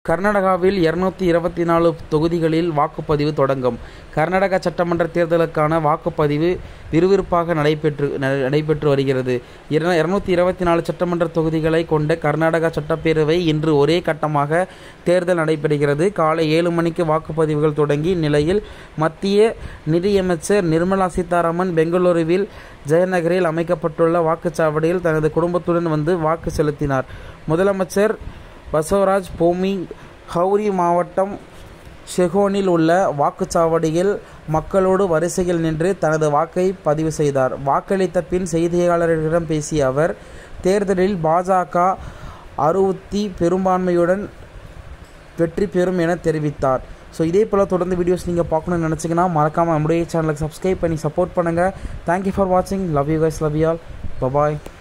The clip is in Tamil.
கர்நாடகாவில் இருநூத்தி இருபத்தி நாலு தொகுதிகளில் வாக்குப்பதிவு தொடங்கும் கர்நாடக சட்டமன்ற தேர்தலுக்கான வாக்குப்பதிவு விறுவிறுப்பாக நடைபெற்று ந- நடைபெற்று வருகிறது இருநூத்தி இருபத்தி நாலு சட்டமன்ற தொகுதிகளை கொண்ட கர்நாடக சட்டப்பேரவை இன்று ஒரே கட்டமாக தேர்தல் நடைபெறுகிறது காலை ஏழு மணிக்கு வாக்குப்பதிவுகள் தொடங்கி நிலையில் மத்திய நிதியமைச்சர் நிர்மலா சீதாராமன் பெங்களூருவில் ஜெயநகரில் அமைக்கப்பட்டுள்ள வாக்குச்சாவடியில் தனது குடும்பத்துடன் வந்து வாக்கு செலுத்தினார் முதலமைச்சர் பசவராஜ் பொம்மி ஹவுரி மாவட்டம் ஷெகோனில் உள்ள வாக்குச்சாவடியில் மக்களோடு வரிசையில் நின்று தனது வாக்கை பதிவு செய்தார் வாக்களித்த பின் செய்தியாளர்களிடம் பேசிய அவர் தேர்தலில் பாஜக அறுபத்தி பெரும்பான்மையுடன் வெற்றி பெறும் என தெரிவித்தார் ஸோ இதே போல் தொடர்ந்து வீடியோஸ் நீங்கள் பார்க்கணும்னு நினச்சிங்கன்னா மறக்காமல் நம்முடைய சேனலுக்கு சப்ஸ்கிரைப் பண்ணி சப்போர்ட் பண்ணுங்கள் தேங்க்யூ ஃபார் வாட்சிங் love you guys love you all bye bye